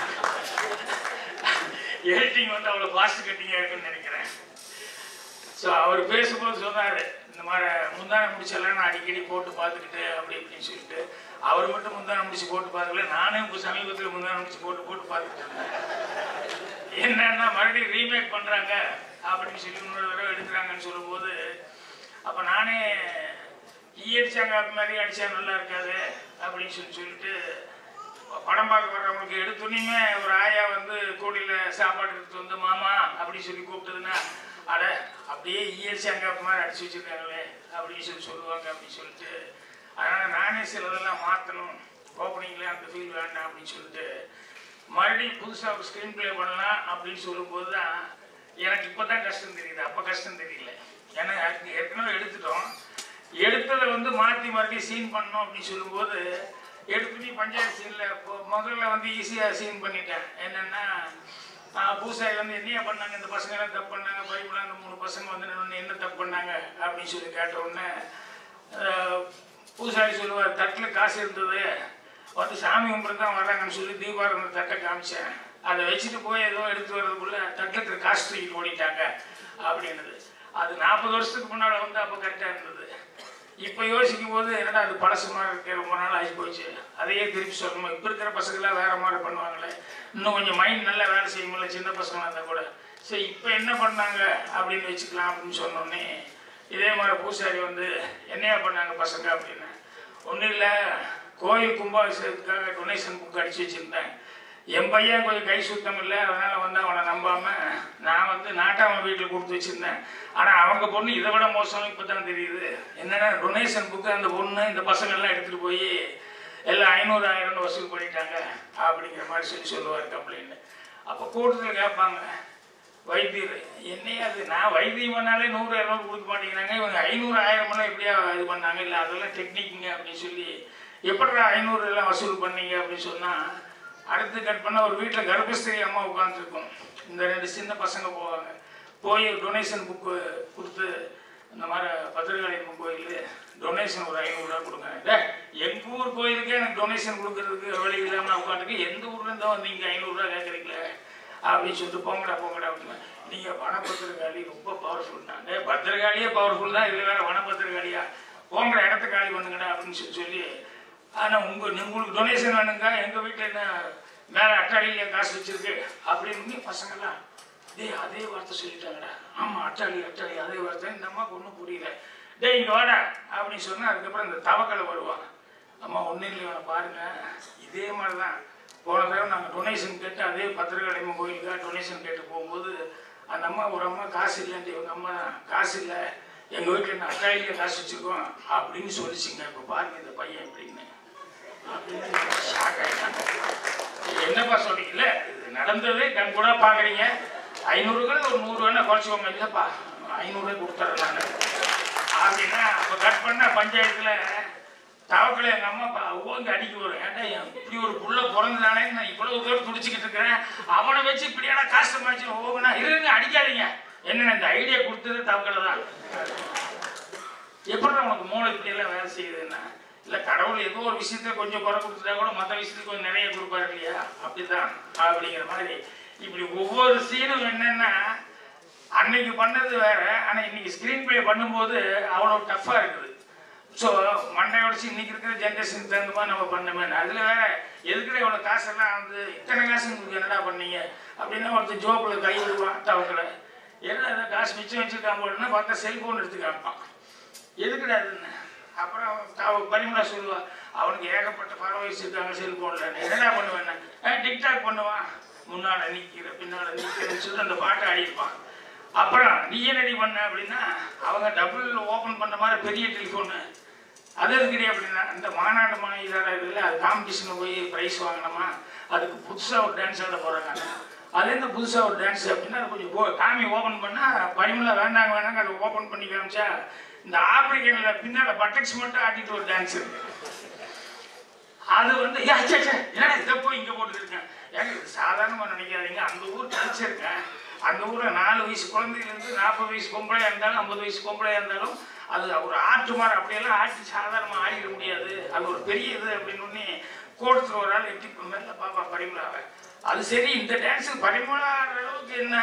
எடிட்டிங் வந்து அவ்வளோ ஃபாஸ்ட் கட்டிங்காக இருக்குன்னு நினைக்கிறேன் ஸோ அவர் பேசும்போது சொன்னார் இந்த மாதிரி முந்தானை முடிச்செல்லாம் நான் அடிக்கடி போட்டு பார்த்துக்கிட்டு அப்படி இப்படின்னு சொல்லிட்டு அவர் மட்டும் முந்தானை முடிச்சு போட்டு பார்க்கல நானே இப்போ சமீபத்தில் முந்தானை முடிச்சு போட்டு போட்டு பார்த்துட்டு இருந்தேன் என்னன்னா மறுபடியும் ரீமேக் பண்ணுறாங்க அப்படின்னு சொல்லி இன்னொரு தடவை எடுக்கிறாங்கன்னு சொல்லும்போது அப்போ நானே ஈ அடிச்சாங்க அது மாதிரி அடிச்சா நல்லா இருக்காது அப்படின்னு சொல்லி சொல்லிட்டு படம் பார்க்க வர்றவங்களுக்கு எடுத்துனையுமே ஒரு ஆயா வந்து கோடியில் சாப்பாடு எடுத்து வந்து மாமா அப்படின்னு சொல்லி கூப்பிட்டதுன்னா அட அப்படியே ஈஎஸ்சி அங்கே மாதிரி அடிச்சு வச்சிருக்காங்களே அப்படின்னு சொல்லி சொல்லுவாங்க அப்படின்னு சொல்லிட்டு அதனால் நானே சிலதெல்லாம் மாற்றணும் ஓப்பனிங்கில் அந்த ஃபீல் வேண்டாம் அப்படின்னு சொல்லிட்டு மறுபடியும் புதுசாக ஒரு ஸ்க்ரீன் ப்ளே பண்ணலாம் அப்படின்னு சொல்லும்போது தான் எனக்கு இப்போ தான் கஷ்டம் தெரியுது அப்போ கஷ்டம் தெரியல ஏன்னா ஏற்கனவே எடுத்துட்டோம் எடுத்ததை வந்து மாற்றி மறுபடியும் சீன் பண்ணணும் அப்படின்னு சொல்லும்போது எடுத்துட்டு பஞ்சாயத்து சீனில் முதல்ல வந்து ஈஸியாக சீன் பண்ணிட்டேன் என்னென்னா பூசாரி வந்து என்னையா பண்ணாங்க இந்த பசங்க எல்லாம் தப்பு பண்ணாங்க பைபிள் அந்த மூணு பசங்க வந்து நின்னு என்ன தப்பு பண்ணாங்க அப்படின்னு சொல்லி கேட்ட உடனே ஆஹ், பூசாரி சொல்லுவார் தட்டில் காசு இருந்தது வந்து சாமி கும்பிட்டு தான் வர்றாங்கன்னு சொல்லி தீபாவளி தட்டை காமிச்சேன் அதை வச்சுட்டு போய் ஏதோ எடுத்து வர்றதுக்குள்ள தட்டுக்கு காசு தூக்கிட்டு ஓடிட்டாங்க அப்படின்னுது அது நாற்பது வருஷத்துக்கு முன்னால் வந்து அப்போ கரெக்டாக இருந்தது இப்போ யோசிக்கும் போது என்னடா அது பழசு மாதிரி இருக்கு ரொம்ப நாள் ஆகி போச்சு அதையே திருப்பி சொல்லணும் இப்போ இருக்கிற பசங்களாம் வேற மாதிரி பண்ணுவாங்களே இன்னும் கொஞ்சம் மைண்ட் நல்லா வேலை செய்யுமில்ல சின்ன பசங்களாக இருந்தால் கூட சரி இப்போ என்ன பண்ணாங்க அப்படின்னு வச்சுக்கலாம் அப்படின்னு சொன்னோடனே இதே மாதிரி பூசாரி வந்து என்னையா பண்ணாங்க பசங்க அப்படின்னு ஒன்றும் இல்லை கோயில் கும்பாபிஷேகத்துக்காக டொனேஷன் புக் அடிச்சு வச்சுருந்தேன் என் பையன் கொஞ்சம் கை சுத்தம் இல்லை அதனால வந்து அவனை நம்பாம நான் வந்து நாட்டாம வீட்டில் கொடுத்து வச்சிருந்தேன் ஆனால் அவங்க பொண்ணு இதை விட மோசம் இப்போ தான் தெரியுது என்னன்னா டொனேஷன் புக்கு அந்த பொண்ணு இந்த பசங்கள்லாம் எடுத்துகிட்டு போய் எல்லாம் ஐநூறு ஆயிரம்னு வசூல் பண்ணிட்டாங்க அப்படிங்கிற மாதிரி சொல்லி சொல்லுவார் கம்ப்ளைண்ட் அப்போ கூட்டத்தில் கேட்பாங்க வைத்தியர் என்னையா அது நான் வைத்தியம் பண்ணாலே நூறு இரநூறு கொடுக்க மாட்டேங்கிறாங்க இவங்க ஐநூறு ஆயிரமெல்லாம் எப்படியா இது பண்ணாங்க இல்லை அதெல்லாம் டெக்னிக்குங்க அப்படின்னு சொல்லி எப்படிடா ஐநூறு எல்லாம் வசூல் பண்ணீங்க அப்படின்னு சொன்னால் அடுத்து கட் பண்ண ஒரு வீட்டில் கர்ப்பஸ்திரி அம்மா உட்காந்துருக்கும் இந்த ரெண்டு சின்ன பசங்க போவாங்க போய் டொனேஷன் புக்கு கொடுத்து இந்த மாதிரி பத்திரகாளியம்மன் கோயில் டொனேஷன் ஒரு ஐநூறுரூவா கொடுங்க டே எங்கள் ஊர் கோயிலுக்கே எனக்கு டொனேஷன் கொடுக்கறதுக்கு வழி இல்லாமல் நான் உட்காந்துருக்கு எந்த ஊர்ல இருந்தா வந்து இங்கே ஐநூறுரூவா கேட்குறீங்களே அப்படின்னு சொல்லிட்டு போங்கடா போங்கடா அப்படின்னு நீங்கள் வனபத்திரகாளி ரொம்ப பவர்ஃபுல்னாங்க பத்திரகாளியே பவர்ஃபுல் தான் இதில் வேற வனபத்திரகாளியா போங்கிற இடத்த காலி பண்ணுங்கடா அப்படின்னு சொல்லி சொல்லி ஆனால் உங்கள் உங்களுக்கு டொனேஷன் வேணுங்க எங்கள் வீட்டில் என்ன மேலே அட்டாளியில் காசு வச்சிருக்கு அப்படின்னு பசங்கள்லாம் டேய் அதே வார்த்தை சொல்லிட்டாங்கடா ஆமாம் அட்டாளி அட்டாளி அதே வார்த்தை இந்த அம்மாவுக்கு ஒன்றும் புரியல டேய் இங்கே வாடா அப்படின்னு சொன்னால் அதுக்கப்புறம் இந்த தவக்கலை வருவான் அம்மா ஒன்றும் இல்லை இவனை பாருங்க இதே மாதிரி தான் போன தடவை நாங்கள் டொனேஷன் கேட்டு அதே பத்திரகாளியம்மன் கோயிலுக்காக டொனேஷன் கேட்டு போகும்போது அந்த அம்மா ஒரு அம்மா காசு இல்லைன்ட்டு இவங்க அம்மா காசு இல்லை எங்கள் வீட்டில் என்ன அட்டாளியில் காசு வச்சுருக்கோம் அப்படின்னு சொல்லிச்சுங்க இப்போ பாருங்க இந்த பையன் எப்படின்னு அப்படின்னு ஷாக் ஆகிட்டாங்க என்னப்பா சொல்றீங்கல்ல இது நடந்ததே கண் கூட பார்க்குறீங்க ஐநூறுகள் ஒரு நூறு வேணா குறைச்சிக்கோங்க இல்லைப்பா ஐநூறு கொடுத்துறேன் நான் அப்படின்னா அப்போ கட் பண்ண பஞ்சாயத்தில் தவக்களை எங்கள் அம்மா அப்பா ஓங்கி அடிக்க வரும் ஏன்டா என் இப்படி ஒரு புள்ள பிறந்ததானே நான் இவ்வளவு தூரம் துடிச்சிக்கிட்டு இருக்கிறேன் அவனை வச்சு இப்படியான கஷ்டமாச்சு ஓகுனா இருங்க அடிக்காதீங்க என்ன இந்த ஐடியா கொடுத்தது தவக்களை தான் எப்படி உனக்கு மூளை இப்படியெல்லாம் வேலை செய்யுதுன்னா இல்லை கடவுள் ஏதோ ஒரு விஷயத்த கொஞ்சம் குறை கொடுத்துட்டா கூட மற்ற விஷயத்துக்கு கொஞ்சம் நிறைய கொடுப்பாரு இல்லையா அப்படிதான் அப்படிங்கிற மாதிரி இப்படி ஒவ்வொரு சீனும் என்னன்னா அன்னைக்கு பண்ணது வேற ஆனா இன்னைக்கு ஸ்கிரீன் பிளே பண்ணும்போது அவ்வளோ டஃப்பாக இருக்குது ஸோ மண்டை உடச்சி இன்னைக்கு இருக்கிற ஜென்ரேஷனுக்கு தகுந்த மாதிரி நம்ம பண்ணமே அதில் வேற எதுக்குற இவ்வளோ காசெல்லாம் வந்து இத்தனை காசு உங்களுக்கு என்னடா பண்ணீங்க அப்படின்னா ஒருத்தர் ஜோப்பில் கை விடுவான் தவக்கலை என்ன ஏதோ காசு மிச்சம் வச்சிருக்கான் போலன்னா பார்த்தா செல்ஃபோன் எடுத்து காமிப்பான் எதுக்குடா அதுன்னு அப்புறம் அவ பரிமளா சொல்லுவா அவனுக்கு ஏகப்பட்ட ஃபாலோவர்ஸ் இருக்காங்க செல்போனில் என்னடா பண்ணுவேன் டிக்டாக் பண்ணுவான் முன்னால் நிற்கிற பின்னால் நிற்கிறேன்னு சொல்லி அந்த பாட்டை ஆடிப்பான் அப்புறம் நீ என்னடி பண்ண அப்படின்னா அவங்க டபுள் ஓப்பன் பண்ண மாதிரி பெரிய டெலிஃபோனு அது எதுக்குடி அப்படின்னா இந்த மாநாடு மாநிலம் இருக்குல்ல அது காம்படிஷனில் போய் ப்ரைஸ் வாங்கினோமா அதுக்கு புதுசாக ஒரு டான்ஸ் ஆட போகிறாங்க அது என்ன புதுசாக ஒரு டான்ஸ் அப்படின்னா அது கொஞ்சம் போ- காமி ஓப்பன் பண்ணால் பரிமளா வேண்டாங்க வேண்டாங்க அதை ஓப்பன் பண்ணி காமிச்சா இந்த ஆப்பிரிக்கனில் பின்னால் பட்டக்ஸ் மட்டும் ஆடிட்டு ஒரு டான்ஸ் இருக்கு அது வந்து ஏ, ச்சே, ச்சே, என்னடா இதை போய் இங்கே போட்டுருக்கேன் ஏங்க இது சாதாரணமாக நினைக்காதீங்க அந்த ஊர் கழிச்சிருக்கேன் அந்த ஊரில் நாலு வயசு குழந்தையிலேருந்து நாற்பது வயசு பொம்பளையாக இருந்தாலும் ஐம்பது வயசு பொம்பளையாக இருந்தாலும் அது ஒரு ஆட்டு மாதிரி அப்படியெல்லாம் ஆட்டி சாதாரணமாக ஆடிட முடியாது அது ஒரு பெரிய இது அப்படின்னு ஒன்று கோடத்தில் ஒரு ஆள் எட்டி மேல பாப்பா பரிமளாவை அது சரி இந்த டான்ஸுக்கு பரிமளா ஆடுற அளவுக்கு என்ன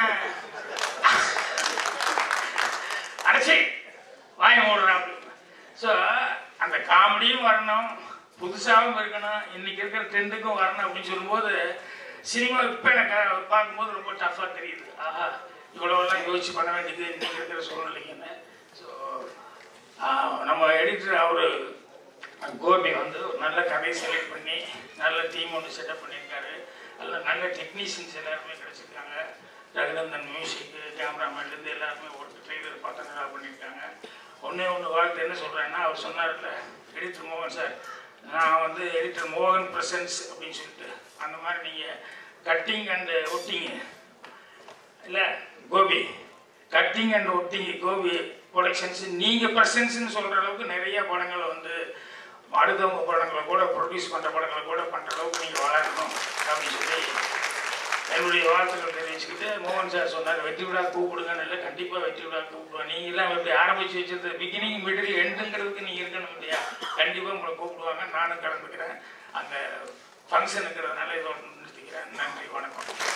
அடைச்சி வாய மூடுறா அப்படின்னு ஸோ அந்த காமெடியும் வரணும் புதுசாகவும் இருக்கணும் இன்னைக்கு இருக்கிற ட்ரெண்டுக்கும் வரணும் அப்படின்னு சொல்லும்போது சினிமா இப்போ எனக்கு பார்க்கும்போது ரொம்ப டஃப்பாக தெரியுது ஆஹா இவ்வளோலாம் யோசிச்சு பண்ண வேண்டியது இன்னைக்கு இருக்கிற சூழ்நிலைங்கன்னு ஸோ நம்ம எடிட்டர் அவர் கோபி வந்து ஒரு நல்ல கதையை செலக்ட் பண்ணி நல்ல டீம் ஒன்று செட்டப் பண்ணியிருக்காரு அதில் நல்ல டெக்னீஷியன்ஸ் எல்லாருமே கிடச்சிருக்காங்க ரகுநந்தன் மியூசிக்கு கேமராமேன்லேருந்து எல்லாருமே ஒரு ட்ரெய்லர் பார்த்து நல்லா பண்ணியிருக்காங்க ஒன்றே ஒன்று வாழ்த்து என்ன சொல்கிறேன்னா அவர் சொன்னார்ல எடிட்டர் மோகன் சார் நான் வந்து எடிட்டர் மோகன் பிரசன்ஸ் அப்படின்னு சொல்லிட்டு அந்த மாதிரி நீங்கள் கட்டிங் அண்டு ஒட்டிங்க இல்லை கோபி கட்டிங் அண்ட் ஒட்டிங் கோபி ப்ரொடக்ஷன்ஸ் நீங்கள் ப்ரெசன்ஸ்னு சொல்கிற அளவுக்கு நிறைய படங்களை வந்து அடுத்தவங்க படங்களை கூட ப்ரொடியூஸ் பண்ணுற படங்களை கூட பண்ணுற அளவுக்கு நீங்கள் வளரணும் அப்படின்னு சொல்லி என்னுடைய வாழ்த்துக்கள் தெரிவிச்சுக்கிட்டு மோகன் சார் சொன்னார் வெற்றி விழா கூப்பிடுங்கன்னு இல்லை கண்டிப்பாக வெற்றி விழா கூப்பிடுவேன் நீங்களாம் எப்படி ஆரம்பித்து வச்சது பிகினிங் மிடில் எண்டுங்கிறதுக்கு நீங்கள் இருக்கணும் இல்லையா கண்டிப்பாக உங்களை கூப்பிடுவாங்க நானும் கலந்துக்கிறேன் அந்த ஃபங்க்ஷனுங்கிறதுனால இதோட நிறுத்திக்கிறேன் நன்றி வணக்கம்